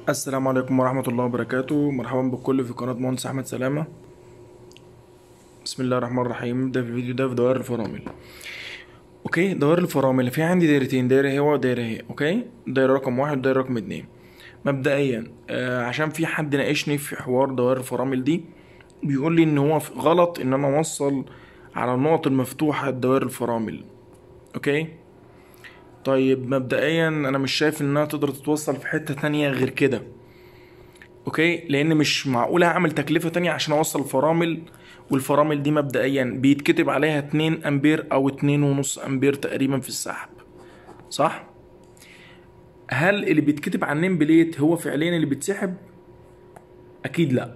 السلام عليكم ورحمة الله وبركاته مرحبا بكل في قناة مهندس أحمد سلامة بسم الله الرحمن الرحيم ده في الفيديو ده في دوائر الفرامل اوكي دوائر الفرامل في عندي دايرتين دايرة هي ودايرة هي اوكي دايرة رقم واحد ودايرة رقم اتنين مبدئيا آه عشان في حد ناقشني في حوار دوائر الفرامل دي بيقول لي ان هو في- غلط ان انا اوصل على النقط المفتوحة دوائر الفرامل اوكي طيب مبدئيا انا مش شايف انها تقدر تتوصل في حتة تانية غير كده اوكي لان مش معقول هعمل تكلفة تانية عشان اوصل فرامل والفرامل دي مبدئيا بيتكتب عليها 2 امبير او 2.5 امبير تقريبا في السحب صح هل اللي بيتكتب على النيم بليت هو فعليا اللي بيتسحب اكيد لا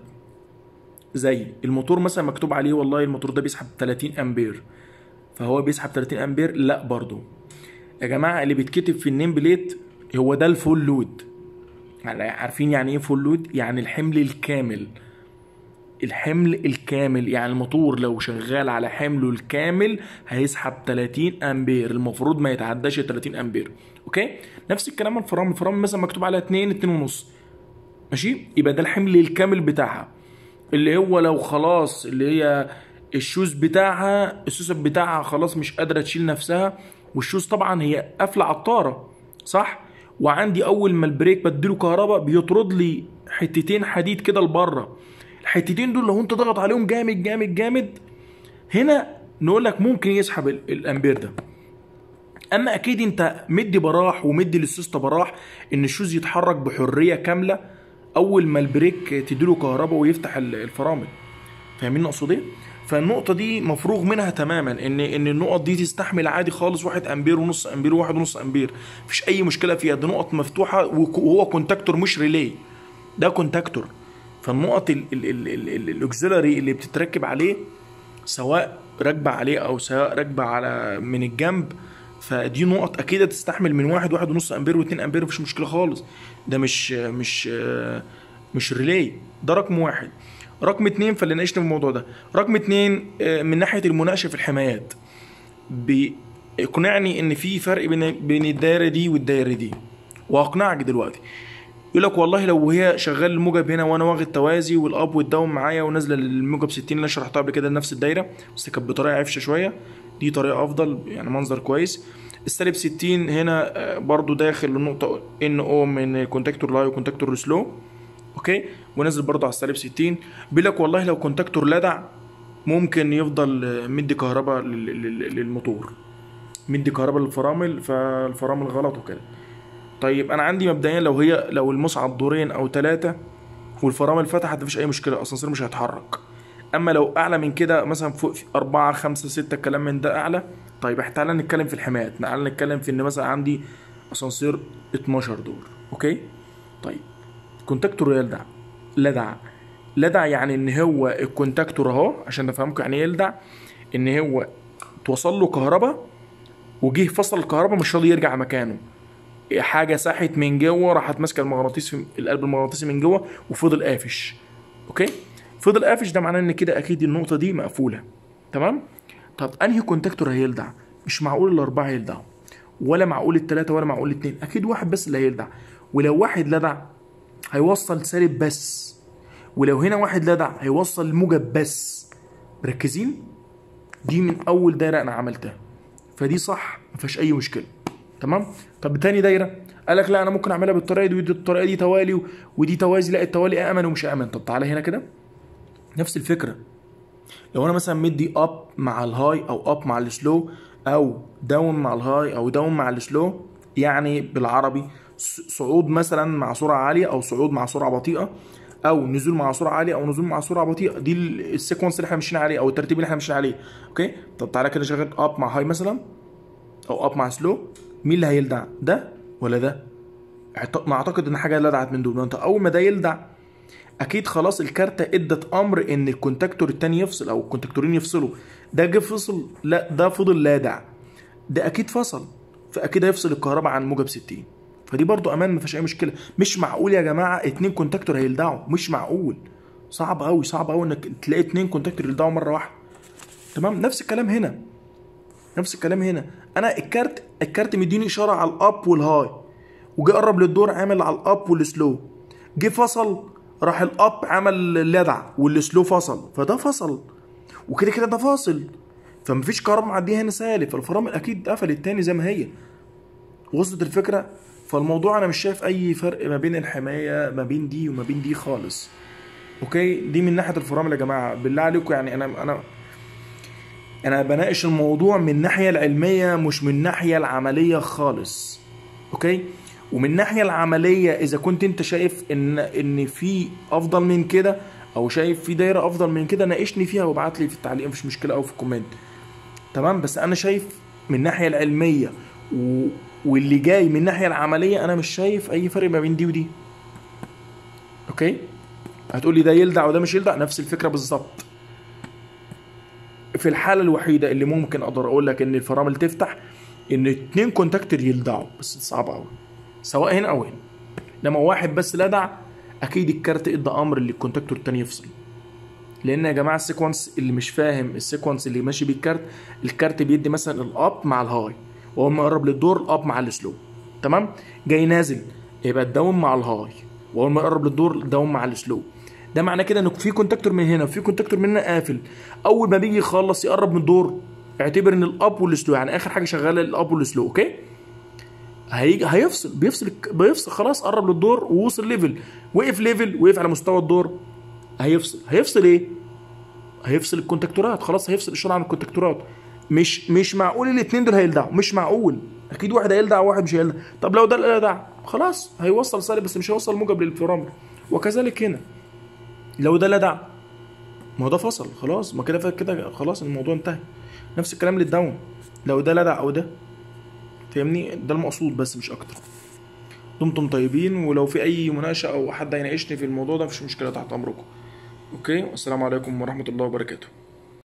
زي الموتور مثلا مكتوب عليه والله الموتور ده بيسحب 30 امبير فهو بيسحب 30 امبير لا برضو يا جماعه اللي بيتكتب في النيم بليت هو ده الفول لود يعني عارفين يعني ايه فول لود يعني الحمل الكامل الحمل الكامل يعني الموتور لو شغال على حمله الكامل هيسحب 30 امبير المفروض ما يتعداش ال 30 امبير اوكي نفس الكلام على الفرامل الفرامل مثلا مكتوب عليها 2 2 ونص ماشي يبقى ده الحمل الكامل بتاعها اللي هو لو خلاص اللي هي الشوز بتاعها السوسة بتاعها خلاص مش قادرة تشيل نفسها والشوز طبعا هي قافلة عطارة صح وعندي اول ما البريك بديله كهرباء بيطرد لي حتتين حديد كده لبره الحتتين دول لو انت ضغط عليهم جامد جامد جامد هنا نقول لك ممكن يسحب ال- الامبير ده اما اكيد انت مدي براح ومدي للسوسته براح ان الشوز يتحرك بحريه كامله اول ما البريك تديله كهرباء ويفتح ال- الفرامل فاهمين اقصد ايه فالنقطة دي مفروغ منها تماما ان ان النقط دي تستحمل عادي خالص واحد امبير ونص امبير وواحد ونص امبير مفيش اي مشكلة فيها دي نقط مفتوحة وك- وهو كونتاكتور مش ريلي ده كونتاكتور فالنقط الاكسلري اللي بتتركب عليه سواء راكبه عليه او سواء راكبه على من الجنب فدي نقط اكيد هتستحمل من واحد واحد ونص امبير واتنين امبير مفيش مشكله خالص ده مش مش مش ريلي ده رقم واحد رقم اتنين فاللي ناقشنا في الموضوع ده رقم اتنين آه، من ناحيه المناقشه في الحمايات بيقنعني ان في فرق بين بين الدايره دي والدايره دي واقنعك دلوقتي يقول لك والله لو هي شغال الموجب هنا وانا واخد توازي والاب والداون معايا ونازله للموجب 60 اللي انا شرحتها قبل كده لنفس الدايره بس كانت بطريقه عفشه شويه دي طريقه افضل يعني منظر كويس السالب 60 هنا آه، برضو داخل النقطه ان او من كونتاكتور لاي وكونتاكتور سلو اوكي ونازل برضو على السالب 60 بيقول لك والله لو كونتاكتور لدع ممكن يفضل آه، مدي كهرباء لل- لل- للموتور مدي كهرباء للفرامل فالفرامل غلط وكده طيب انا عندي مبدئيا لو هي لو المصعد دورين او ثلاثة والفرامل فتحت مفيش اي مشكله الاسانسير مش هيتحرك اما لو اعلى من كده مثلا فوق في أربعة خمسة ستة الكلام من ده اعلى طيب احنا تعالى نتكلم في الحمايات تعالى نتكلم في ان مثلا عندي اسانسير 12 دور اوكي طيب كونتاكتور يلدع لدع لدع يعني ان هو الكونتاكتور اهو عشان نفهمكم يعني ايه يلدع ان هو توصل له كهرباء وجه فصل الكهرباء مش راضي يرجع مكانه حاجه ساحت من جوه راحت ماسكه المغناطيس في القلب المغناطيسي من جوه وفضل قافش اوكي فضل قافش ده معناه ان كده اكيد النقطه دي مقفوله تمام طب انهي كونتاكتور هيلدع مش معقول الاربعه يلدعوا ولا معقول الثلاثه ولا معقول الاثنين اكيد واحد بس اللي هيلدع ولو واحد لدع هيوصل سالب بس ولو هنا واحد لدع هيوصل موجب بس مركزين دي من اول دايره انا عملتها فدي صح ما فيهاش اي مشكله تمام طب تاني دايره قال لك لا انا ممكن اعملها بالطريقه دي ودي الطريقه دي توالي و- ودي توازي لا التوالي امن ومش امن طب تعالى هنا كده نفس الفكره لو انا مثلا مدي اب مع الهاي او اب مع السلو او داون مع الهاي او داون مع السلو يعني بالعربي ص- صعود مثلا مع سرعه عاليه او صعود مع سرعه بطيئه او نزول مع سرعه عاليه او نزول مع سرعه بطيئه دي ال- السيكونس اللي احنا ماشيين عليه او الترتيب اللي احنا ماشيين عليه اوكي طب تعالى كده شغال اب مع هاي مثلا او اب مع سلو مين اللي هيلدع ده ولا ده اعت- ما اعتقد ان حاجه لدعت من دول ما انت اول ما ده يلدع اكيد خلاص الكارتة ادت امر ان الكونتاكتور التاني يفصل او الكونتاكتورين يفصلوا ده جه فصل لا ده فضل لادع ده اكيد فصل فاكيد هيفصل الكهرباء عن موجب 60 فدي برضو امان ما فيهاش اي مشكله مش معقول يا جماعه اتنين كونتاكتور هيلدعوا مش معقول صعب قوي صعب قوي انك تلاقي اتنين كونتاكتور يلدعوا مره واحده تمام نفس الكلام هنا نفس الكلام هنا انا الكارت الكارت مديني اشاره على الاب والهاي وجي قرب للدور عامل على الاب والسلو جه فصل راح الاب عمل لدع والسلو فصل فده فصل وكده كده ده فاصل فمفيش كهرباء معديه هنا سالب فالفرامل اكيد قفلت تاني زي ما هي وصلت الفكره فالموضوع انا مش شايف اي فرق ما بين الحمايه ما بين دي وما بين دي خالص اوكي دي من ناحيه الفرامل يا جماعه بالله عليكم يعني انا انا انا بناقش الموضوع من الناحيه العلميه مش من الناحيه العمليه خالص اوكي ومن الناحيه العمليه اذا كنت انت شايف ان ان في افضل من كده او شايف في دايره افضل من كده ناقشني فيها وابعت لي في التعليق مفيش مشكله او في الكومنت تمام بس انا شايف من الناحيه العلميه و... واللي جاي من الناحيه العمليه انا مش شايف اي فرق ما بين دي ودي اوكي هتقول لي ده يلدع وده مش يلدع نفس الفكره بالظبط في الحاله الوحيده اللي ممكن اقدر اقول لك ان الفرامل تفتح ان اتنين كونتاكتور يلدعوا بس صعب قوي سواء هنا او هنا لما واحد بس لدع اكيد الكارت ادى امر للكونتاكتور التاني يفصل لان يا جماعه السيكونس اللي مش فاهم السيكونس اللي ماشي بيه الكارت الكارت بيدي مثلا الاب مع الهاي وهو ما يقرب للدور الاب مع السلو تمام جاي نازل يبقى الداون مع الهاي واول ما يقرب للدور الداون مع السلو ده معناه كده ان في كونتاكتور من هنا وفي كونتاكتور من هنا قافل اول ما بيجي يخلص يقرب من الدور اعتبر ان الاب والسلو يعني اخر حاجه شغاله الاب والسلو اوكي هيجي هيفصل بيفصل بيفصل خلاص قرب للدور ووصل ليفل وقف ليفل وقف على مستوى الدور هيفصل هيفصل ايه هيفصل الكونتاكتورات خلاص هيفصل الشغل عن الكونتاكتورات مش مش معقول الاثنين دول هيلدعوا مش معقول اكيد واحد هيلدع وواحد مش هيلدع طب لو ده اللي لدع خلاص هيوصل سالب بس مش هيوصل موجب للفرامل وكذلك هنا لو ده لدع ما هو ده فصل خلاص ما كده كده خلاص الموضوع انتهى نفس الكلام للداون لو ده لدع او ده فاهمني ده المقصود بس مش اكتر دمتم طيبين ولو في اي مناقشه او حد هيناقشني في الموضوع ده مفيش مشكله تحت امركم اوكي والسلام عليكم ورحمه الله وبركاته